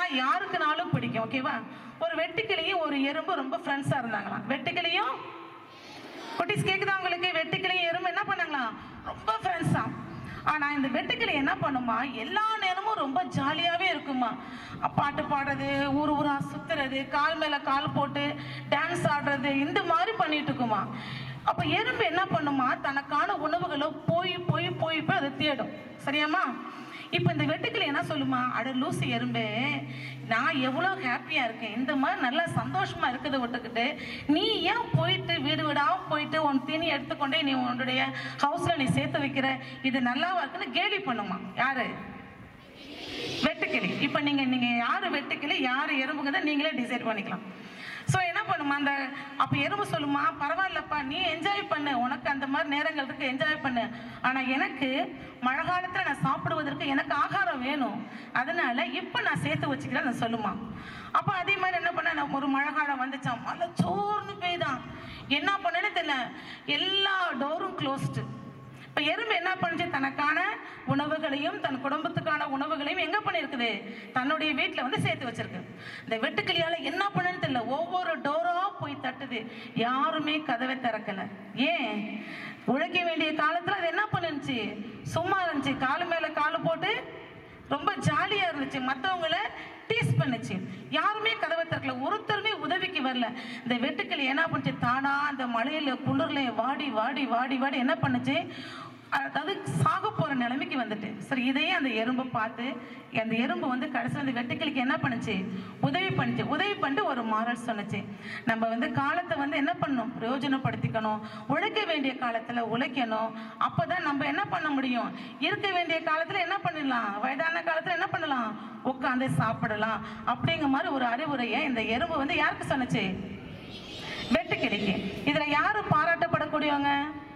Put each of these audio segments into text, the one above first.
யாருக்குனாலும் பிடிக்கும் ஓகேவா ஒரு வெட்டுக்கிளியும் ஒரு எறும்பு ரொம்ப ஃப்ரெண்ட்ஸா இருந்தாங்களாம் வெட்டுக்கிளியும் குட்டீஸ் கேக்குதா உங்களுக்கு வெட்டுக்கிளியும் எறும்பு என்ன பண்ணாங்களாம் ரொம்ப ஃப்ரெண்ட்ஸா ஆனா இந்த வெட்டுக்கிளி என்ன பண்ணுமா எல்லா நேரமும் ரொம்ப ஜாலியாவே இருக்குமா பாட்டு பாடுறது ஊர் ஊரா சுத்துறது கால் மேல கால் போட்டு டான்ஸ் ஆடுறது இந்த மாதிரி பண்ணிட்டு இருக்குமா அப்ப எறும்பு என்ன பண்ணுமா தனக்கான உணவுகளை போய் போய் போய் போய் அதை தேடும் சரியாம்மா இப்போ இந்த வெட்டுக்கிளி என்ன சொல்லுமா அட லூசு எறும்பே நான் எவ்வளோ ஹாப்பியாக இருக்கேன் இந்த மாதிரி நல்லா சந்தோஷமா இருக்கிறத விட்டுக்கிட்டு நீ ஏன் போயிட்டு வீடு வீடாக போயிட்டு உன் தீனி எடுத்துக்கொண்டே நீ உன்னுடைய ஹவுஸில் நீ சேர்த்து வைக்கிற இது நல்லாவா இருக்குன்னு கேலி பண்ணுமா யாரு வெட்டுக்கிளி இப்போ நீங்க நீங்க யாரு வெட்டுக்கிளி யாரு எறும்புங்கிறத நீங்களே டிசைட் பண்ணிக்கலாம் ஸோ என்ன பண்ணுமா அந்த அப்போ எறும்பு சொல்லுமா பரவாயில்லப்பா நீ என்ஜாய் பண்ணு உனக்கு அந்த மாதிரி நேரங்கள் இருக்கு என்ஜாய் பண்ணு ஆனால் எனக்கு மழை காலத்தில் நான் சாப்பிடுவதற்கு எனக்கு ஆகாரம் வேணும் அதனால இப்போ நான் சேர்த்து வச்சுக்கிறேன் நான் சொல்லுமா அப்போ அதே மாதிரி என்ன பண்ண நான் ஒரு மழை காலம் வந்துச்சான் மழை சோர்னு பெய்தான் என்ன பண்ணேன்னு தெரியல எல்லா டோரும் க்ளோஸ்டு இப்ப எறும்பு என்ன பண்ணுச்சு தனக்கான உணவுகளையும் தன் குடும்பத்துக்கான உணவுகளையும் எங்க பண்ணிருக்குது தன்னுடைய வீட்டுல வந்து சேர்த்து வச்சிருக்கு இந்த வெட்டுக்கிளியால என்ன பண்ணுன்னு தெரியல ஒவ்வொரு டோரா போய் தட்டுது யாருமே கதவை திறக்கல ஏன் உழைக்க வேண்டிய காலத்துல அது என்ன பண்ணுச்சு சும்மா இருந்துச்சு காலு மேல காலு போட்டு ரொம்ப ஜாலியா இருந்துச்சு மத்தவங்கள டீஸ் பண்ணுச்சு யாருமே கதவை திறக்கல ஒருத்தருமே உதவிக்கு வரல இந்த வெட்டுக்கிளி என்ன பண்ணுச்சு தானா அந்த மழையில குளிர்ல வாடி வாடி வாடி வாடி என்ன பண்ணுச்சு அதாவது சாக போற நிலைமைக்கு வந்துட்டு சரி இதையே அந்த எறும்பை பார்த்து அந்த எறும்பு வந்து கடைசியில் அந்த வெட்டுக்கிளிக்கு என்ன பண்ணுச்சு உதவி பண்ணுச்சு உதவி பண்ணிட்டு ஒரு மாரல் சொன்னுச்சு நம்ம வந்து காலத்தை வந்து என்ன பண்ணணும் பிரயோஜனப்படுத்திக்கணும் உழைக்க வேண்டிய காலத்துல உழைக்கணும் அப்பதான் நம்ம என்ன பண்ண முடியும் இருக்க வேண்டிய காலத்துல என்ன பண்ணிடலாம் வயதான காலத்துல என்ன பண்ணலாம் உட்காந்து சாப்பிடலாம் அப்படிங்கிற மாதிரி ஒரு அறிவுரையை இந்த எறும்பு வந்து யாருக்கு சொன்னுச்சு வெட்டுக்கிளிக்கு இதுல யாரு பாராட்டப்படக்கூடியவங்க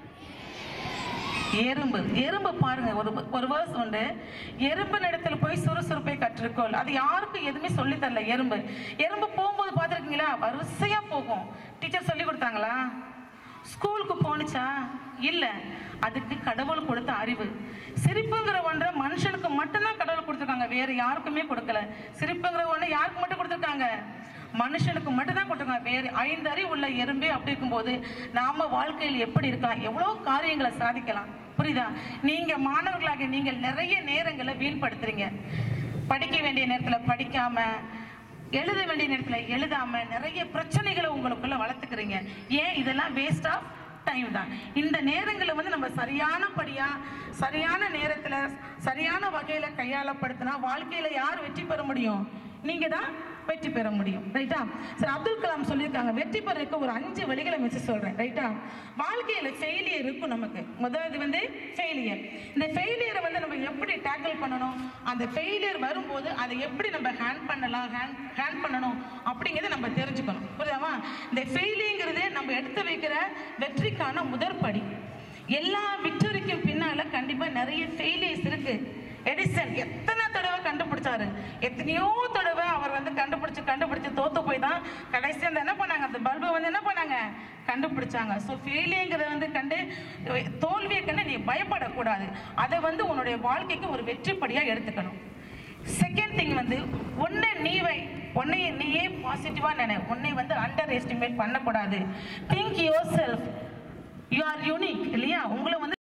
எறும்பு எறும்பு பாருங்க ஒரு ஒரு வேர்ஸ் உண்டு எறும்பு இடத்துல போய் சுறுசுறுப்பை கற்றுக்கொள் அது யாருக்கும் எதுவுமே சொல்லி தரல எறும்பு எறும்பு போகும்போது பார்த்துருக்கீங்களா வரிசையா போகும் டீச்சர் சொல்லி கொடுத்தாங்களா ஸ்கூலுக்கு போனுச்சா இல்ல அதுக்கு கடவுள் கொடுத்த அறிவு சிரிப்புங்கிற ஒன்றை மனுஷனுக்கு மட்டும்தான் கடவுள் கொடுத்துருக்காங்க வேற யாருக்குமே கொடுக்கல சிரிப்புங்கிற ஒன்றை யாருக்கு மட்டும் கொடுத்துருக்காங்க மனுஷனுக்கு மட்டும்தான் கொடுத்துருக்காங்க வேறு ஐந்து அறிவு உள்ள எறும்பே அப்படி இருக்கும்போது நாம வாழ்க்கையில் எப்படி இருக்கலாம் எவ்வளவு காரியங்களை சாதிக்கலாம் புரியுதா நீங்க மாணவர்களாக நீங்கள் நிறைய நேரங்களை வீண்படுத்துறீங்க படிக்க வேண்டிய நேரத்துல படிக்காம எழுத வேண்டிய நேரத்துல எழுதாம நிறைய பிரச்சனைகளை உங்களுக்குள்ள வளர்த்துக்கிறீங்க ஏன் இதெல்லாம் வேஸ்ட் ஆஃப் டைம் தான் இந்த நேரங்களை வந்து நம்ம சரியான படியா சரியான நேரத்துல சரியான வகையில கையாளப்படுத்தினா வாழ்க்கையில யார் வெற்றி பெற முடியும் நீங்க தான் வெற்றி பெற முடியும் ரைட்டா சரி அப்துல் கலாம் சொல்லியிருக்காங்க வெற்றி பெறதுக்கு ஒரு அஞ்சு வழிகளை வச்சு சொல்றேன் ரைட்டா வாழ்க்கையில ஃபெயிலியர் இருக்கும் நமக்கு முதல்ல வந்து ஃபெயிலியர் இந்த ஃபெயிலியரை வந்து நம்ம எப்படி டேக்கிள் பண்ணணும் அந்த ஃபெயிலியர் வரும்போது அதை எப்படி நம்ம ஹேண்ட் பண்ணலாம் ஹேண்ட் ஹேண்ட் பண்ணணும் அப்படிங்கிறத நம்ம தெரிஞ்சுக்கணும் புரியுதாமா இந்த ஃபெயிலியங்கிறது நம்ம எடுத்து வைக்கிற வெற்றிக்கான முதற்படி எல்லா விக்டரிக்கும் பின்னால கண்டிப்பா நிறைய ஃபெயிலியர்ஸ் இருக்கு எடிசன் எத்தனை தடவை கண்டுபிடிச்சாரு எத்தனையோ தடவை அவர் வந்து கண்டுபிடிச்சு கண்டுபிடிச்சு தோத்து போய் தான் கடைசி அந்த என்ன பண்ணாங்க அந்த பல்பை வந்து என்ன பண்ணாங்க கண்டுபிடிச்சாங்க ஸோ ஃபெயிலியங்கிறத வந்து கண்டு தோல்வியை கண்டு நீ பயப்படக்கூடாது அதை வந்து உன்னுடைய வாழ்க்கைக்கு ஒரு வெற்றிப்படியா எடுத்துக்கணும் செகண்ட் திங் வந்து உன்னை நீ வை உன்னை நீயே பாசிட்டிவா நினை உன்னை வந்து அண்டர் எஸ்டிமேட் பண்ணக்கூடாது think yourself you are unique இல்லையா உங்களை வந்து